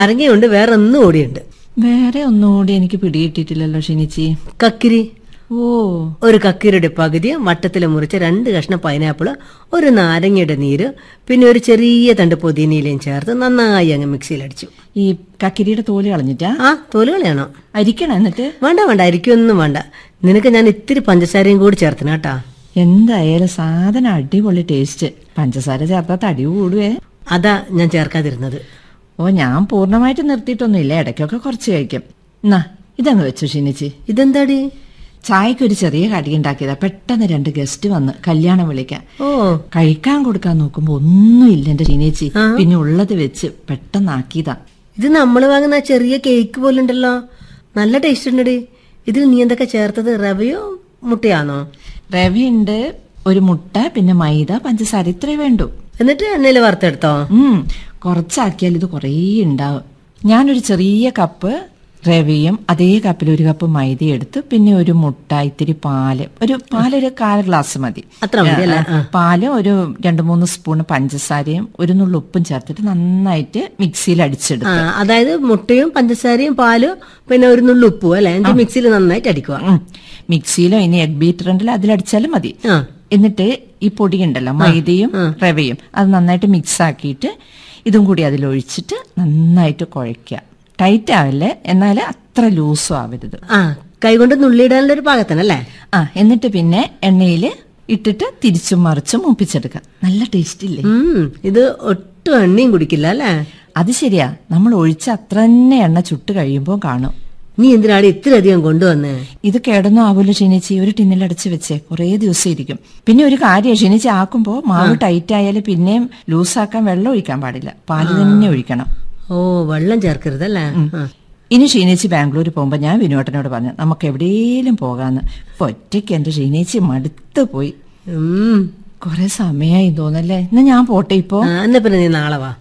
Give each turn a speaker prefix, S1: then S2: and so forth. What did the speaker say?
S1: നാരങ്ങയുണ്ട് വേറെ ഒന്നും കൂടിയുണ്ട്
S2: വേറെ ഒന്നുകൂടി എനിക്ക് പിടികിട്ടിട്ടില്ലല്ലോ ഷിനിച്ചി
S1: കക്കിരി
S2: ഓ
S1: ഒരു കക്കിരിയുടെ പകുതി വട്ടത്തിൽ മുറിച്ച രണ്ട് കഷ്ണം പൈനാപ്പിള് ഒരു നാരങ്ങയുടെ നീര് പിന്നെ ഒരു ചെറിയ തണ്ട് പുതിനയിലയും ചേർത്ത് നന്നായി അങ്ങ് മിക്സിയിൽ അടിച്ചു
S2: ഈ കക്കിരിയുടെ തോല് കളഞ്ഞിട്ടാ
S1: ആ തോല് കളയണോ
S2: അരിക്കണം എന്നിട്ട്
S1: വേണ്ട വേണ്ട അരിക്കൊന്നും വേണ്ട നിനക്ക് ഞാൻ ഇത്തിരി പഞ്ചസാരയും കൂടി ചേർത്തിന് കേട്ടാ
S2: എന്തായാലും സാധനം അടിപൊളി ടേസ്റ്റ് പഞ്ചസാര ചേർത്താ തടി കൂടുവേ
S1: അതാ ഞാൻ ചേർക്കാതിരുന്നത്
S2: ഓ ഞാൻ പൂർണ്ണമായിട്ട് നിർത്തിയിട്ടൊന്നുമില്ല ഇടയ്ക്കൊക്കെ കുറച്ച് കഴിക്കും എന്നാ ഇതങ്ങ് വെച്ചു ഷിനിച്ചി
S1: ഇതെന്താടി
S2: ചായക്ക് ഒരു ചെറിയ കടി ഉണ്ടാക്കിയതാ പെട്ടെന്ന് രണ്ട് ഗസ്റ്റ് വന്ന് കല്യാണം വിളിക്കാൻ
S1: ഓ
S2: കഴിക്കാൻ കൊടുക്കാൻ നോക്കുമ്പോ ഒന്നുമില്ല എന്റെ ഷിനേച്ചി പിന്നെ ഉള്ളത് വെച്ച് പെട്ടെന്നാക്കിയതാ
S1: ഇത് നമ്മൾ വാങ്ങുന്ന ആ ചെറിയ കേക്ക് പോലെ ഉണ്ടല്ലോ നല്ല ടേസ്റ്റ് ഉണ്ടടി ഇതിൽ നീ എന്തൊക്കെ ചേർത്തത് റവയോ മുട്ടയാണോ
S2: റവയുണ്ട് ഒരു മുട്ട പിന്നെ മൈദ പഞ്ചസാര ഇത്രേ വേണ്ടു
S1: എന്നിട്ട് എണ്ണയിൽ വറുത്തെടുത്തോ
S2: ഉം കുറച്ചാക്കിയാൽ ഇത് കുറേ ഉണ്ടാവും ഞാനൊരു ചെറിയ കപ്പ് റവയും അതേ കപ്പിൽ ഒരു കപ്പ് മൈദ എടുത്ത് പിന്നെ ഒരു മുട്ട ഇത്തിരി പാല് ഒരു പാലൊരു കാൽ ഗ്ലാസ് മതി
S1: അത്ര മതി അല്ലേ?
S2: ആ, പാല് ഒരു രണ്ട് മൂന്ന് സ്പൂൺ പഞ്ചസാരയും ഒരു നുള്ളു ഉപ്പും ചേർത്തിട്ട് നന്നായിട്ട് മിക്സിയിൽ
S1: ആ
S2: അടിച്ചെടുത്തു
S1: അതായത് മുട്ടയും പഞ്ചസാരയും പാലും പിന്നെ ഒരു നുള്ളു ഉപ്പും അല്ലെ എന്നിട്ട് മിക്സിയിൽ നന്നായിട്ട് അടിക്കുക
S2: ഉം. മിക്സിയിലോ ഇനി എഗ് ബീറ്റർ ഉണ്ടല്ലോ അതിലടിച്ചാലും മതി
S1: ആ
S2: എന്നിട്ട് ഈ പൊടി ഉണ്ടല്ലോ മൈദയും റവയും അത് നന്നായിട്ട് മിക്സ് ആക്കിയിട്ട് ഇതും കൂടി അതിലൊഴിച്ചിട്ട് നന്നായിട്ട് കുഴയ്ക്കുക ടൈറ്റ് ആവില്ലേ എന്നാൽ അത്ര ലൂസും ആവരുത്
S1: ആ കൈകൊണ്ട് നുള്ളിയിടാനുള്ള ഒരു പാകത്തിനല്ലേ
S2: ആ എന്നിട്ട് പിന്നെ എണ്ണയിൽ ഇട്ടിട്ട് തിരിച്ചും മറിച്ചും മൂപ്പിച്ചെടുക്കുക നല്ല ടേസ്റ്റ് ഇല്ലേ
S1: ഉം ഇത് ഒട്ടും എണ്ണയും കുടിക്കില്ല അല്ലേ
S2: അത് ശരിയാ നമ്മൾ ഒഴിച്ച അത്ര തന്നെ എണ്ണ ചുട്ട് കഴിയുമ്പോൾ കാണും
S1: നീ എന്തിനാണ് ഇത്രയധികം കൊണ്ടുവന്നേ
S2: ഇത് കേടൊന്നും ആവൂല ക്ഷീണിച്ച് ഒരു ടിന്നിൽ അടച്ച് വെച്ചേ കുറേ ദിവസം ഇരിക്കും പിന്നെ ഒരു കാര്യം ക്ഷീണിച്ച് ആക്കുമ്പോ മാവ് ടൈറ്റ് ആയാലും പിന്നെയും ലൂസാക്കാൻ വെള്ളം ഒഴിക്കാൻ പാടില്ല പാല് തന്നെ ഒഴിക്കണം
S1: ഓ വെള്ളം ചേർക്കരുതല്ലേ ആ.
S2: ഇനി ഷീനേച്ചി ബാംഗ്ലൂർ പോകുമ്പോ ഞാൻ വിനോട്ടനോട് പറഞ്ഞു നമുക്ക് എവിടെയെങ്കിലും പോകാന്ന് ഇപ്പൊ ഒറ്റയ്ക്ക് എന്റെ ഷീനേച്ചി മടുത്തു പോയി
S1: ഉം
S2: കുറെ സമയമായി തോന്നല്ലേ എന്നാ ഞാൻ പോട്ടെ ഇപ്പോ
S1: ആ, എന്നാ പിന്നെ നീ നാളെ വാ